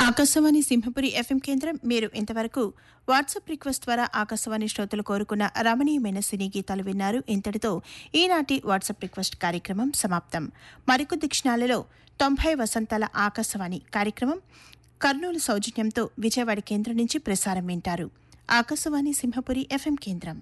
Akashvani Simhapuri FM కేంద్రం మీరు ఇంతవరకు వాట్సాప్ రిక్వెస్ట్ ద్వారా ఆకాశవాణి శ్రోతలు కోరుకున్న రమణీయమైన సినీ గీతాలు విన్నారు ఇంతటితో ఈనాటి వాట్సాప్ రిక్వెస్ట్ కార్యక్రమం సమాప్తం మరికొద్ది క్షణాలలో తొంభై వసంతాల ఆకాశవాణి కార్యక్రమం కర్నూలు సౌజన్యంతో విజయవాడ కేంద్రం నుంచి ప్రసారం వింటారు ఆకాశవాణి సింహపురి ఎఫ్ఎం కేంద్రం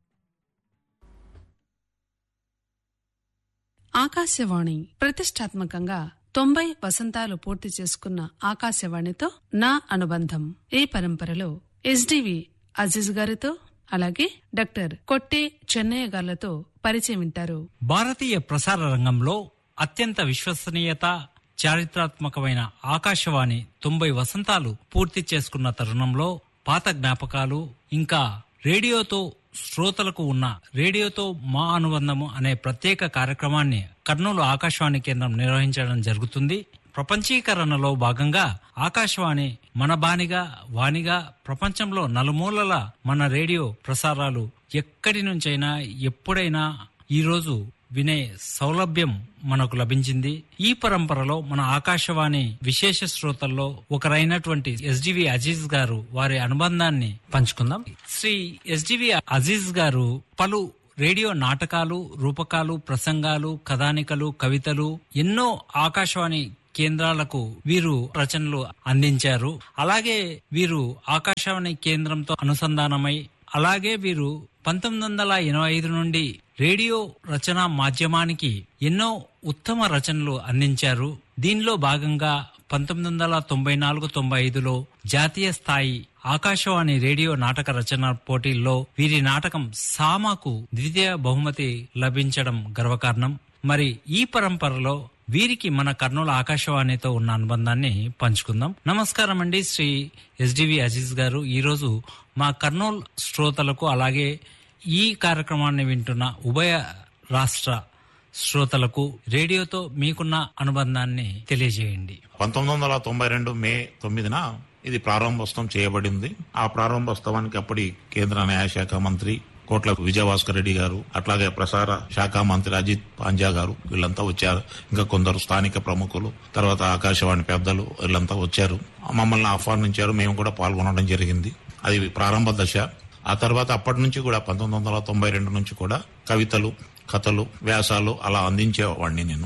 ఆకాశవాణి ప్రతిష్టాత్మకంగా తొంభై వసంతాలు పూర్తి చేసుకున్న ఆకాశవాణితో నా అనుబంధం ఈ పరంపరలో ఎస్డివి అజీజ్ గారితో అలాగే డాక్టర్ కొట్టే చెన్నయ్య గారితో పరిచయం వింటారు భారతీయ ప్రసార రంగంలో అత్యంత విశ్వసనీయత చారిత్రాత్మకమైన ఆకాశవాణి తొంభై వసంతాలు పూర్తి చేసుకున్న తరుణంలో పాత జ్ఞాపకాలు ఇంకా రేడియోతో శ్రోతలకు ఉన్న రేడియోతో మా అనుబంధము అనే ప్రత్యేక కార్యక్రమాన్ని కర్నూలు ఆకాశవాణి కేంద్రం నిర్వహించడం జరుగుతుంది ప్రపంచీకరణలో భాగంగా ఆకాశవాణి మన బానిగా వాణిగా ప్రపంచంలో నలుమూలల మన రేడియో ప్రసారాలు ఎక్కడి నుంచైనా ఎప్పుడైనా ఈరోజు వినే సౌలభ్యం మనకు లభించింది ఈ పరంపరలో మన ఆకాశవాణి విశేష శ్రోతల్లో ఒకరైనటువంటి ఎస్డివి అజీజ్ గారు వారి అనుబంధాన్ని పంచుకుందాం శ్రీ ఎస్డివి అజీజ్ గారు పలు రేడియో నాటకాలు రూపకాలు ప్రసంగాలు కథానికలు కవితలు ఎన్నో ఆకాశవాణి కేంద్రాలకు వీరు రచనలు అందించారు అలాగే వీరు ఆకాశవాణి కేంద్రంతో అనుసంధానమై అలాగే వీరు పంతొమ్మిది వందల ఎనభై ఐదు నుండి రేడియో రచన మాధ్యమానికి ఎన్నో ఉత్తమ రచనలు అందించారు దీనిలో భాగంగా పంతొమ్మిది వందల తొంభై నాలుగు తొంభై ఐదులో జాతీయ స్థాయి ఆకాశవాణి రేడియో నాటక రచన పోటీల్లో వీరి నాటకం సామాకు ద్వితీయ బహుమతి లభించడం గర్వకారణం మరి ఈ పరంపరలో వీరికి మన కర్నూలు ఆకాశవాణితో ఉన్న అనుబంధాన్ని పంచుకుందాం నమస్కారం అండి శ్రీ ఎస్డివి అజీజ్ గారు ఈరోజు మా కర్నూలు శ్రోతలకు అలాగే ఈ కార్యక్రమాన్ని వింటున్న ఉభయ రాష్ట్ర శ్రోతలకు రేడియోతో మీకున్న అనుబంధాన్ని తెలియజేయండి పంతొమ్మిది వందల తొంభై రెండు మే తొమ్మిదిన ఇది ప్రారంభోత్సవం చేయబడింది ఆ ప్రారంభోత్సవానికి అప్పటి కేంద్ర న్యాయశాఖ మంత్రి కోట్ల విజయభాస్కర్ రెడ్డి గారు అట్లాగే ప్రసార శాఖ మంత్రి అజిత్ పాంజా గారు వీళ్ళంతా వచ్చారు ఇంకా కొందరు స్థానిక ప్రముఖులు తర్వాత ఆకాశవాణి పెద్దలు వీళ్ళంతా వచ్చారు మమ్మల్ని ఆహ్వానించారు మేము కూడా పాల్గొనడం జరిగింది అది ప్రారంభ దశ ఆ తర్వాత అప్పటి నుంచి కూడా పంతొమ్మిది వందల తొంభై రెండు నుంచి కూడా కవితలు కథలు వ్యాసాలు అలా అందించేవాడిని నేను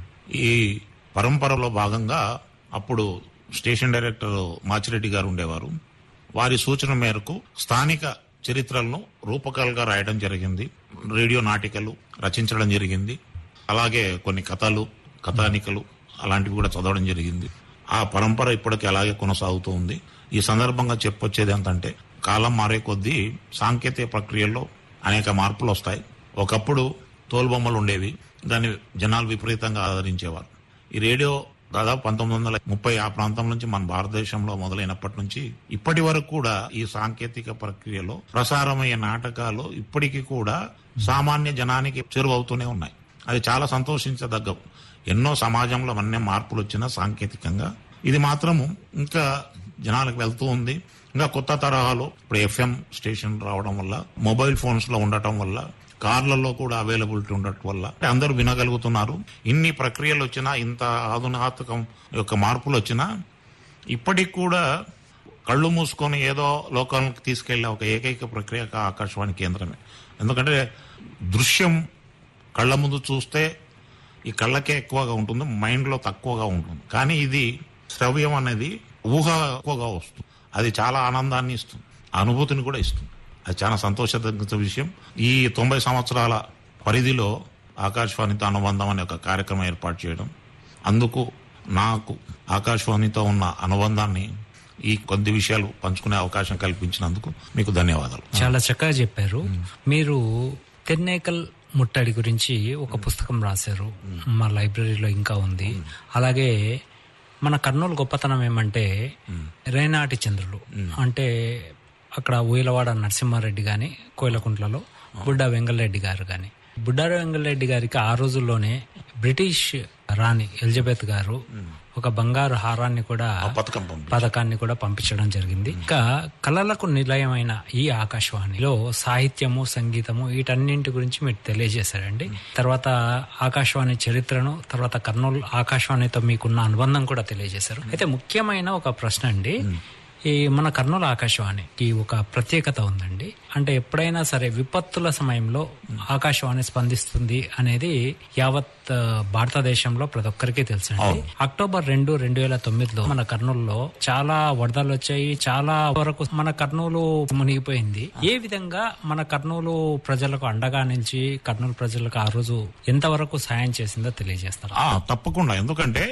ఈ పరంపరలో భాగంగా అప్పుడు స్టేషన్ డైరెక్టర్ మాచిరెడ్డి గారు ఉండేవారు వారి సూచన మేరకు స్థానిక చరిత్రలను రూపకాలుగా రాయడం జరిగింది రేడియో నాటికలు రచించడం జరిగింది అలాగే కొన్ని కథలు కథానికలు అలాంటివి కూడా చదవడం జరిగింది ఆ పరంపర ఇప్పటికీ అలాగే కొనసాగుతూ ఉంది ఈ సందర్భంగా చెప్పొచ్చేది ఏంటంటే కాలం మారే కొద్దీ సాంకేతిక ప్రక్రియల్లో అనేక మార్పులు వస్తాయి ఒకప్పుడు తోలుబొమ్మలు ఉండేవి దాన్ని జనాలు విపరీతంగా ఆదరించేవారు ఈ రేడియో దాదాపు పంతొమ్మిది వందల ముప్పై ఆ ప్రాంతం నుంచి మన భారతదేశంలో మొదలైనప్పటి నుంచి ఇప్పటి వరకు కూడా ఈ సాంకేతిక ప్రక్రియలో ప్రసారమయ్యే నాటకాలు ఇప్పటికీ కూడా సామాన్య జనానికి చేరువవుతూనే ఉన్నాయి అది చాలా సంతోషించదగ్గ ఎన్నో సమాజంలో అన్నీ మార్పులు వచ్చినా సాంకేతికంగా ఇది మాత్రము ఇంకా జనాలకు వెళ్తూ ఉంది ఇంకా కొత్త తరహాలో ఇప్పుడు ఎఫ్ఎం స్టేషన్ రావడం వల్ల మొబైల్ ఫోన్స్ లో ఉండటం వల్ల కార్లలో కూడా అవైలబిలిటీ ఉండటం వల్ల అందరూ వినగలుగుతున్నారు ఇన్ని ప్రక్రియలు వచ్చినా ఇంత ఆధునాతకం యొక్క మార్పులు వచ్చినా ఇప్పటికి కూడా కళ్ళు మూసుకొని ఏదో లోకాలకు తీసుకెళ్లే ఒక ఏకైక ప్రక్రియ ఆకాశవాణి కేంద్రమే ఎందుకంటే దృశ్యం కళ్ళ ముందు చూస్తే ఈ కళ్ళకే ఎక్కువగా ఉంటుంది మైండ్లో తక్కువగా ఉంటుంది కానీ ఇది శ్రవ్యం అనేది ఊహ ఎక్కువగా వస్తుంది అది చాలా ఆనందాన్ని ఇస్తుంది అనుభూతిని కూడా ఇస్తుంది అది చాలా సంతోషదగ్గ విషయం ఈ తొంభై సంవత్సరాల పరిధిలో ఆకాశవాణితో అనుబంధం అనే ఒక కార్యక్రమం ఏర్పాటు చేయడం అందుకు నాకు ఆకాశవాణితో ఉన్న అనుబంధాన్ని ఈ కొద్ది విషయాలు పంచుకునే అవకాశం కల్పించినందుకు మీకు ధన్యవాదాలు చాలా చక్కగా చెప్పారు మీరు తెన్నేకల్ ముట్టడి గురించి ఒక పుస్తకం రాశారు మా లైబ్రరీలో ఇంకా ఉంది అలాగే మన కర్నూలు గొప్పతనం ఏమంటే రేనాటి చంద్రులు అంటే అక్కడ ఊయలవాడ నరసింహారెడ్డి గాని కోయిలకుంట్లలో బుడ్డ వెంగళరెడ్డి గారు గాని బుడ్డార వెంగళరెడ్డి గారికి ఆ రోజుల్లోనే బ్రిటిష్ రాణి ఎలిజబెత్ గారు ఒక బంగారు హారాన్ని కూడా ఆ పథకం పంపి పథకాన్ని కూడా పంపించడం జరిగింది ఇంకా కళలకు నిలయమైన ఈ ఆకాశవాణిలో సాహిత్యము సంగీతము వీటన్నింటి గురించి మీరు తెలియజేశారండి తర్వాత ఆకాశవాణి చరిత్రను తర్వాత కర్నూలు ఆకాశవాణితో మీకున్న అనుబంధం కూడా తెలియజేశారు అయితే ముఖ్యమైన ఒక ప్రశ్న అండి ఈ మన కర్నూలు ఆకాశవాణికి ఒక ప్రత్యేకత ఉందండి అంటే ఎప్పుడైనా సరే విపత్తుల సమయంలో ఆకాశవాణి స్పందిస్తుంది అనేది యావత్ ఆ, భారతదేశంలో ప్రతి ఒక్కరికి తెలుసండి అక్టోబర్ రెండు రెండు వేల తొమ్మిదిలో మన కర్నూలులో చాలా వరదలు వచ్చాయి చాలా వరకు మన కర్నూలు మునిగిపోయింది ఏ విధంగా మన కర్నూలు ప్రజలకు అండగా నిలిచి కర్నూలు ప్రజలకు ఆ రోజు ఎంతవరకు సాయం చేసిందో తెలియజేస్తారు ఆ, తప్పకుండా ఎందుకంటే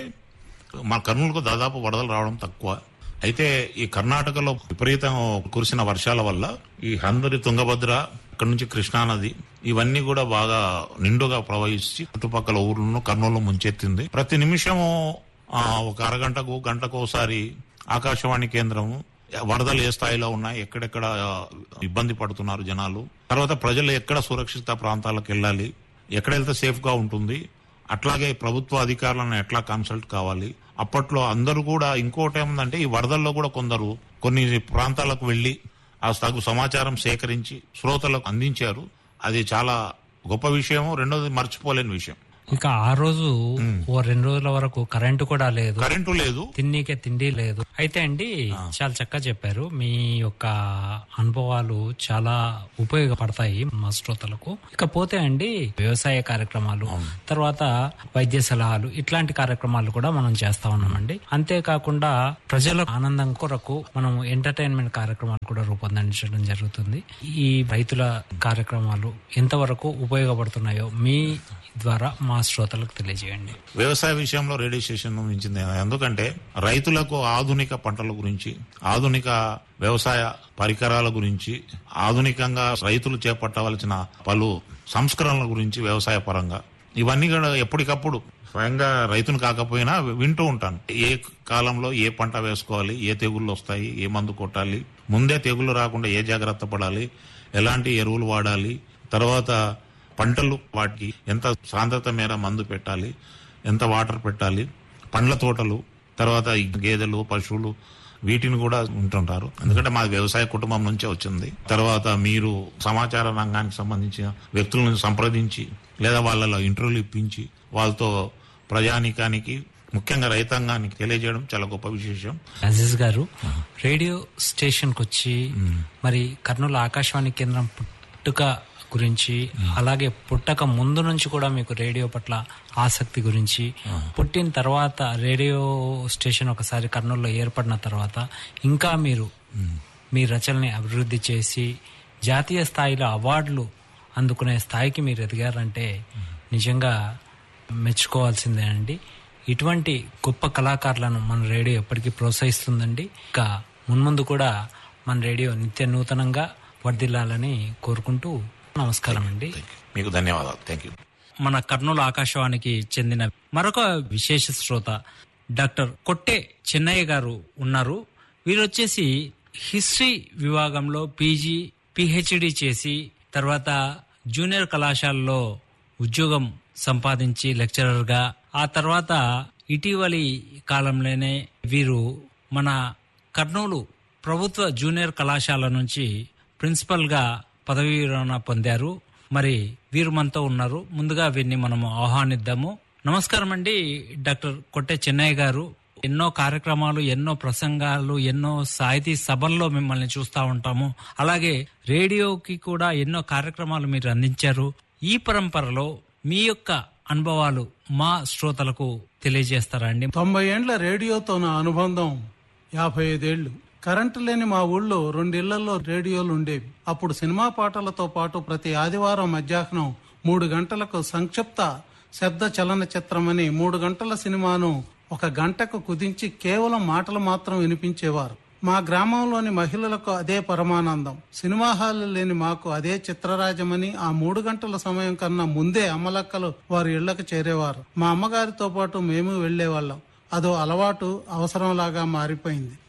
మా కర్నూలుకు దాదాపు వరదలు రావడం తక్కువ అయితే ఈ కర్ణాటకలో విపరీతం కురిసిన వర్షాల వల్ల ఈ హందరి తుంగభద్ర ఇక్కడ నుంచి కృష్ణా నది ఇవన్నీ కూడా బాగా నిండుగా ప్రవహించి చుట్టుపక్కల ఊర్లను కర్నూలు ముంచెత్తింది ప్రతి నిమిషము ఆ, ఒక అరగంటకు గంటకు ఒకసారి ఆకాశవాణి కేంద్రము వరదలు ఏ స్థాయిలో ఉన్నాయి ఎక్కడెక్కడ ఆ, ఇబ్బంది పడుతున్నారు జనాలు తర్వాత ప్రజలు ఎక్కడ సురక్షిత ప్రాంతాలకు వెళ్ళాలి ఎక్కడ వెళ్తే సేఫ్ గా ఉంటుంది అట్లాగే ప్రభుత్వ అధికారులను ఎట్లా కన్సల్ట్ కావాలి అప్పట్లో అందరూ కూడా ఇంకోటి ఏముందంటే ఈ వరదల్లో కూడా కొందరు కొన్ని ప్రాంతాలకు వెళ్లి ఆ తగు సమాచారం సేకరించి శ్రోతలకు అందించారు అది చాలా గొప్ప విషయం రెండోది మర్చిపోలేని విషయం ఇంకా ఆ రోజు ఓ రెండు రోజుల వరకు కరెంటు కూడా లేదు కరెంటు లేదు తిండికే తిండి లేదు అయితే అండి చాలా చక్కగా చెప్పారు మీ యొక్క అనుభవాలు చాలా ఉపయోగపడతాయి మా శ్రోతలకు ఇకపోతే అండి వ్యవసాయ కార్యక్రమాలు తర్వాత వైద్య సలహాలు ఇట్లాంటి కార్యక్రమాలు కూడా మనం చేస్తా ఉన్నామండి అంతేకాకుండా ప్రజల ఆనందం కొరకు మనం ఎంటర్టైన్మెంట్ కార్యక్రమాలు కూడా రూపొందించడం జరుగుతుంది ఈ రైతుల కార్యక్రమాలు ఎంతవరకు ఉపయోగపడుతున్నాయో మీ ద్వారా మా శ్రోతలకు తెలియజేయండి వ్యవసాయ విషయంలో రేడియో స్టేషన్ మించింది ఎందుకంటే రైతులకు ఆధునిక పంటల గురించి ఆధునిక వ్యవసాయ పరికరాల గురించి ఆధునికంగా రైతులు చేపట్టవలసిన పలు సంస్కరణల గురించి వ్యవసాయ పరంగా ఇవన్నీ కూడా ఎప్పటికప్పుడు స్వయంగా రైతును కాకపోయినా వింటూ ఉంటాను ఏ కాలంలో ఏ పంట వేసుకోవాలి ఏ తెగుళ్ళు వస్తాయి ఏ మందు కొట్టాలి ముందే తెగుళ్ళు రాకుండా ఏ జాగ్రత్త పడాలి ఎలాంటి ఎరువులు వాడాలి తర్వాత పంటలు వాటికి ఎంత సాంద్రత మేర మందు పెట్టాలి ఎంత వాటర్ పెట్టాలి పండ్ల తోటలు తర్వాత ఈ గేదెలు పశువులు వీటిని కూడా ఉంటుంటారు ఎందుకంటే మా వ్యవసాయ కుటుంబం నుంచే వచ్చింది తర్వాత మీరు సమాచార రంగానికి సంబంధించిన వ్యక్తులను సంప్రదించి లేదా వాళ్ళలో ఇంటర్వ్యూలు ఇప్పించి వాళ్ళతో ప్రజానీకానికి ముఖ్యంగా రైతాంగానికి తెలియజేయడం చాలా గొప్ప విశేషం అజీజ్ గారు రేడియో స్టేషన్ కు వచ్చి మరి కర్నూలు ఆకాశవాణి కేంద్రం పుట్టుక గురించి అలాగే పుట్టక ముందు నుంచి కూడా మీకు రేడియో పట్ల ఆసక్తి గురించి పుట్టిన తర్వాత రేడియో స్టేషన్ ఒకసారి కర్నూలులో ఏర్పడిన తర్వాత ఇంకా మీరు మీ రచనని అభివృద్ధి చేసి జాతీయ స్థాయిలో అవార్డులు అందుకునే స్థాయికి మీరు ఎదిగారంటే నిజంగా మెచ్చుకోవాల్సిందే అండి ఇటువంటి గొప్ప కళాకారులను మన రేడియో ఎప్పటికీ ప్రోత్సహిస్తుందండి ఇంకా మున్ముందు కూడా మన రేడియో నిత్య నూతనంగా వర్ధిల్లాలని కోరుకుంటూ నమస్కారం అండి మీకు ధన్యవాదాలు థ్యాంక్ యూ మన కర్నూలు ఆకాశవాణికి చెందిన మరొక విశేష శ్రోత డాక్టర్ కొట్టే చెన్నయ్య గారు ఉన్నారు వీరు వచ్చేసి హిస్టరీ విభాగంలో పీజీ పిహెచ్డి చేసి తర్వాత జూనియర్ కళాశాలలో ఉద్యోగం సంపాదించి లెక్చరర్ గా ఆ తర్వాత ఇటీవలి కాలంలోనే వీరు మన కర్నూలు ప్రభుత్వ జూనియర్ కళాశాల నుంచి ప్రిన్సిపల్ గా పదవీ విరమణ పొందారు మరి వీరు మనతో ఉన్నారు ముందుగా వీరిని మనము ఆహ్వానిద్దాము నమస్కారం అండి డాక్టర్ కొట్టే చెన్నయ్య గారు ఎన్నో కార్యక్రమాలు ఎన్నో ప్రసంగాలు ఎన్నో సాహితీ సభల్లో మిమ్మల్ని చూస్తూ ఉంటాము అలాగే రేడియోకి కూడా ఎన్నో కార్యక్రమాలు మీరు అందించారు ఈ పరంపరలో మీ యొక్క అనుభవాలు మా శ్రోతలకు తెలియజేస్తారా అండి తొంభై ఏండ్ల రేడియోతో నా అనుబంధం యాభై ఐదేళ్లు కరెంటు లేని మా ఊళ్ళో రెండిళ్లలో రేడియోలు ఉండేవి అప్పుడు సినిమా పాటలతో పాటు ప్రతి ఆదివారం మధ్యాహ్నం మూడు గంటలకు సంక్షిప్త శబ్ద చలనచిత్రమని మూడు గంటల సినిమాను ఒక గంటకు కుదించి కేవలం మాటలు మాత్రం వినిపించేవారు మా గ్రామంలోని మహిళలకు అదే పరమానందం సినిమా హాల్ లేని మాకు అదే చిత్రరాజమని ఆ మూడు గంటల సమయం కన్నా ముందే అమ్మలక్కలు వారి ఇళ్లకు చేరేవారు మా అమ్మగారితో పాటు మేము వెళ్లేవాళ్ళం అదో అలవాటు అవసరంలాగా మారిపోయింది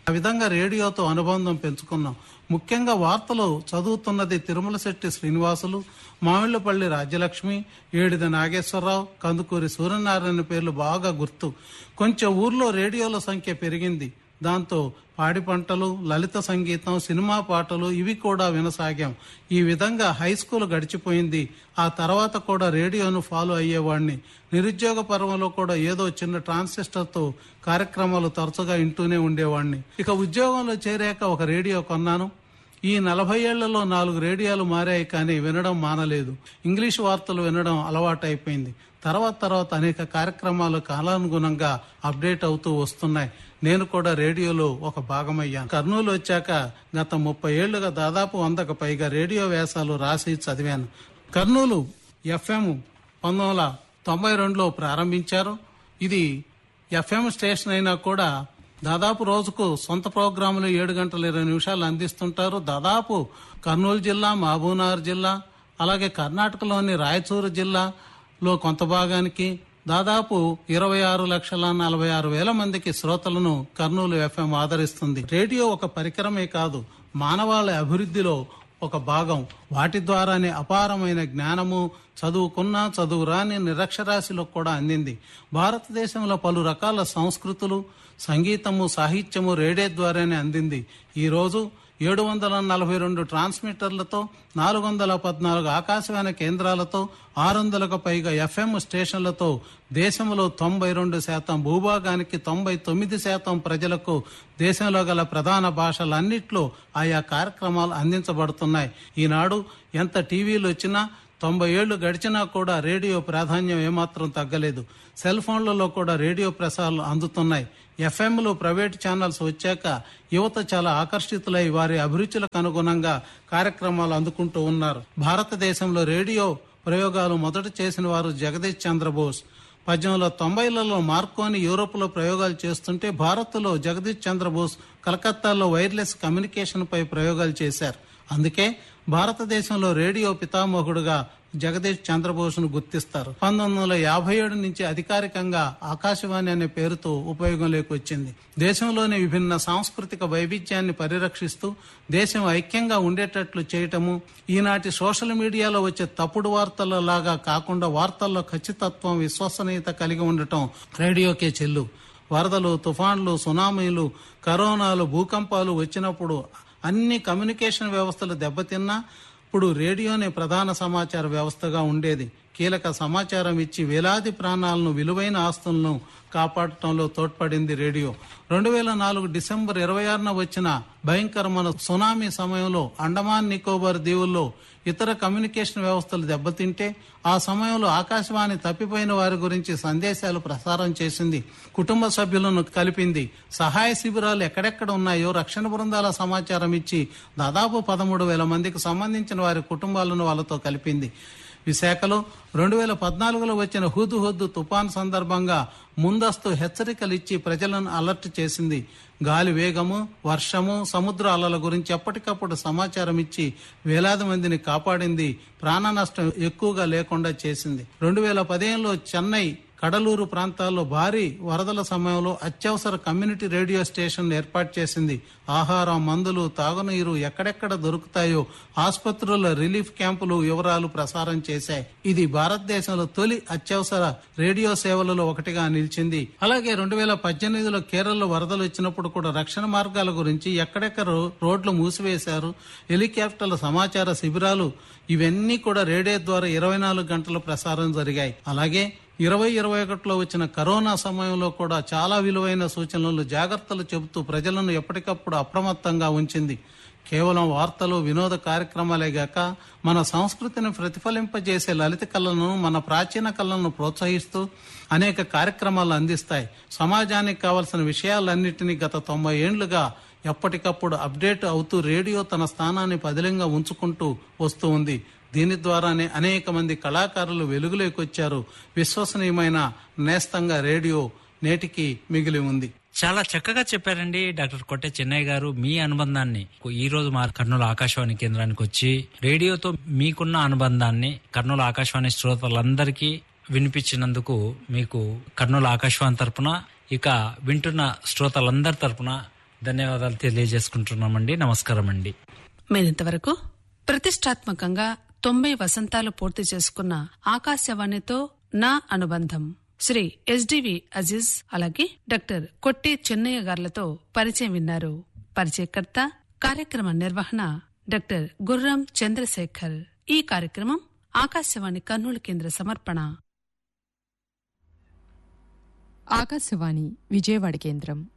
ఆ విధంగా రేడియోతో అనుబంధం పెంచుకున్నాం ముఖ్యంగా వార్తలు చదువుతున్నది తిరుమల శెట్టి శ్రీనివాసులు మామిళ్లపల్లి రాజ్యలక్ష్మి ఏడిద నాగేశ్వరరావు కందుకూరి సూర్యనారాయణ పేర్లు బాగా గుర్తు కొంచెం ఊర్లో రేడియోల సంఖ్య పెరిగింది దాంతో పాడి పంటలు లలిత సంగీతం సినిమా పాటలు ఇవి కూడా వినసాగాం ఈ విధంగా హై స్కూల్ గడిచిపోయింది ఆ తర్వాత కూడా రేడియోను ఫాలో అయ్యేవాడిని నిరుద్యోగ పర్వంలో కూడా ఏదో చిన్న ట్రాన్సిస్టర్తో కార్యక్రమాలు తరచుగా ఇంటూనే ఉండేవాడిని ఇక ఉద్యోగంలో చేరాక ఒక రేడియో కొన్నాను ఈ నలభై ఏళ్లలో నాలుగు రేడియోలు మారాయి కానీ వినడం మానలేదు ఇంగ్లీష్ వార్తలు వినడం అలవాటైపోయింది తర్వాత తర్వాత అనేక కార్యక్రమాలు కాలానుగుణంగా అప్డేట్ అవుతూ వస్తున్నాయి నేను కూడా రేడియోలో ఒక భాగమయ్యాను కర్నూలు వచ్చాక గత ముప్పై ఏళ్లుగా దాదాపు వందకు పైగా రేడియో వ్యాసాలు రాసి చదివాను కర్నూలు ఎఫ్ఎం పంతొమ్మిది వందల తొంభై రెండులో ప్రారంభించారు ఇది ఎఫ్ఎం స్టేషన్ అయినా కూడా దాదాపు రోజుకు సొంత ప్రోగ్రాములు ఏడు గంటల ఇరవై నిమిషాలు అందిస్తుంటారు దాదాపు కర్నూలు జిల్లా మహబూబ్నగర్ జిల్లా అలాగే కర్ణాటకలోని రాయచూరు జిల్లాలో కొంత భాగానికి దాదాపు ఇరవై ఆరు లక్షల నలభై ఆరు వేల మందికి శ్రోతలను కర్నూలు ఎఫ్ఎం ఆదరిస్తుంది రేడియో ఒక పరికరమే కాదు మానవాళి అభివృద్ధిలో ఒక భాగం వాటి ద్వారానే అపారమైన జ్ఞానము చదువుకున్న చదువు రాని నిరక్షరాశిలో కూడా అందింది భారతదేశంలో పలు రకాల సంస్కృతులు సంగీతము సాహిత్యము రేడియో ద్వారానే అందింది ఈ రోజు ఏడు వందల నలభై రెండు ట్రాన్స్మిటర్లతో నాలుగు వందల పద్నాలుగు ఆకాశవాణి కేంద్రాలతో ఆరు వందలకు పైగా ఎఫ్ఎం స్టేషన్లతో దేశంలో తొంభై రెండు శాతం భూభాగానికి తొంభై తొమ్మిది శాతం ప్రజలకు దేశంలో గల ప్రధాన భాషలన్నిట్లో ఆయా కార్యక్రమాలు అందించబడుతున్నాయి ఈనాడు ఎంత టీవీలు వచ్చినా తొంభై ఏళ్లు గడిచినా కూడా రేడియో ప్రాధాన్యం ఏమాత్రం తగ్గలేదు సెల్ ఫోన్లలో కూడా రేడియో ప్రసారాలు అందుతున్నాయి ఎఫ్ఎంలు ప్రైవేట్ ఛానల్స్ వచ్చాక యువత చాలా ఆకర్షితులై వారి అభిరుచులకు అనుగుణంగా కార్యక్రమాలు అందుకుంటూ ఉన్నారు భారతదేశంలో రేడియో ప్రయోగాలు మొదట చేసిన వారు జగదీష్ చంద్రబోస్ పద్దెనిమిది వందల తొంభైలలో మార్కోని యూరోప్లో ప్రయోగాలు చేస్తుంటే భారత్లో జగదీష్ చంద్రబోస్ కలకత్తాలో వైర్లెస్ కమ్యూనికేషన్ పై ప్రయోగాలు చేశారు అందుకే భారతదేశంలో రేడియో పితామహుడుగా జగదీష్ చంద్రబోస్ను గుర్తిస్తారు పంతొమ్మిది వందల యాభై ఏడు నుంచి అధికారికంగా ఆకాశవాణి అనే పేరుతో ఉపయోగంలోకి వచ్చింది దేశంలోని విభిన్న సాంస్కృతిక వైవిధ్యాన్ని పరిరక్షిస్తూ దేశం ఐక్యంగా ఉండేటట్లు చేయటము ఈనాటి సోషల్ మీడియాలో వచ్చే తప్పుడు వార్తల లాగా కాకుండా వార్తల్లో ఖచ్చితత్వం విశ్వసనీయత కలిగి ఉండటం రేడియోకే చెల్లు వరదలు తుఫాన్లు సునామీలు కరోనాలు భూకంపాలు వచ్చినప్పుడు అన్ని కమ్యూనికేషన్ వ్యవస్థలు దెబ్బతిన్నా ఇప్పుడు రేడియోనే ప్రధాన సమాచార వ్యవస్థగా ఉండేది కీలక సమాచారం ఇచ్చి వేలాది ప్రాణాలను విలువైన ఆస్తులను కాపాడటంలో తోడ్పడింది రేడియో రెండు వేల నాలుగు డిసెంబర్ ఇరవై ఆరున వచ్చిన భయంకరమైన సునామీ సమయంలో అండమాన్ నికోబార్ దీవుల్లో ఇతర కమ్యూనికేషన్ వ్యవస్థలు దెబ్బతింటే ఆ సమయంలో ఆకాశవాణి తప్పిపోయిన వారి గురించి సందేశాలు ప్రసారం చేసింది కుటుంబ సభ్యులను కలిపింది సహాయ శిబిరాలు ఎక్కడెక్కడ ఉన్నాయో రక్షణ బృందాల సమాచారం ఇచ్చి దాదాపు పదమూడు వేల మందికి సంబంధించిన వారి కుటుంబాలను వాళ్ళతో కలిపింది విశాఖలో రెండు వేల పద్నాలుగులో వచ్చిన హుద్ హుద్ తుఫాన్ సందర్భంగా ముందస్తు హెచ్చరికలు ఇచ్చి ప్రజలను అలర్ట్ చేసింది గాలి వేగము వర్షము సముద్ర అలల గురించి ఎప్పటికప్పుడు సమాచారం ఇచ్చి వేలాది మందిని కాపాడింది ప్రాణ నష్టం ఎక్కువగా లేకుండా చేసింది రెండు వేల పదిహేనులో చెన్నై కడలూరు ప్రాంతాల్లో భారీ వరదల సమయంలో అత్యవసర కమ్యూనిటీ రేడియో స్టేషన్ ఏర్పాటు చేసింది ఆహారం మందులు తాగునీరు ఎక్కడెక్కడ దొరుకుతాయో ఆసుపత్రుల రిలీఫ్ క్యాంపులు వివరాలు ప్రసారం చేశాయి ఇది భారతదేశంలో తొలి అత్యవసర రేడియో సేవలలో ఒకటిగా నిలిచింది అలాగే రెండు వేల పద్దెనిమిదిలో కేరళలో వరదలు వచ్చినప్పుడు కూడా రక్షణ మార్గాల గురించి ఎక్కడెక్కడ రోడ్లు మూసివేశారు హెలికాప్టర్ల సమాచార శిబిరాలు ఇవన్నీ కూడా రేడియో ద్వారా ఇరవై నాలుగు గంటల ప్రసారం జరిగాయి అలాగే ఇరవై ఇరవై ఒకటిలో వచ్చిన కరోనా సమయంలో కూడా చాలా విలువైన సూచనలు జాగ్రత్తలు చెబుతూ ప్రజలను ఎప్పటికప్పుడు అప్రమత్తంగా ఉంచింది కేవలం వార్తలు వినోద కార్యక్రమాలే గాక మన సంస్కృతిని ప్రతిఫలింపజేసే లలిత కళలను మన ప్రాచీన కళలను ప్రోత్సహిస్తూ అనేక కార్యక్రమాలు అందిస్తాయి సమాజానికి కావలసిన విషయాలన్నింటినీ గత తొంభై ఏండ్లుగా ఎప్పటికప్పుడు అప్డేట్ అవుతూ రేడియో తన స్థానాన్ని పదిలంగా ఉంచుకుంటూ వస్తూ ఉంది దీని ద్వారానే అనేక మంది కళాకారులు వెలుగులోకి వచ్చారు విశ్వసనీయమైన నేస్తంగా రేడియో నేటికి మిగిలి ఉంది చాలా చక్కగా చెప్పారండి డాక్టర్ కొట్టే చెన్నై గారు మీ అనుబంధాన్ని ఈ రోజు మా కర్నూలు ఆకాశవాణి కేంద్రానికి వచ్చి రేడియోతో మీకున్న అనుబంధాన్ని కర్నూలు ఆకాశవాణి శ్రోతలందరికీ వినిపించినందుకు మీకు కర్నూలు ఆకాశవాణి తరపున ఇక వింటున్న శ్రోతలందరి తరపున ధన్యవాదాలు తెలియజేసుకుంటున్నామండి నమస్కారం అండి మీరింతవరకు ప్రతిష్టాత్మకంగా తొంభై వసంతాలు పూర్తి చేసుకున్న ఆకాశవాణితో నా అనుబంధం శ్రీ ఎస్డివి అజీజ్ అలాగే డాక్టర్ కొట్టి చెన్నయ్య గార్లతో పరిచయం విన్నారు పరిచయకర్త కార్యక్రమ నిర్వహణ డాక్టర్ గుర్రం చంద్రశేఖర్ ఈ కార్యక్రమం ఆకాశవాణి కర్నూలు కేంద్ర సమర్పణ ఆకాశవాణి విజయవాడ కేంద్రం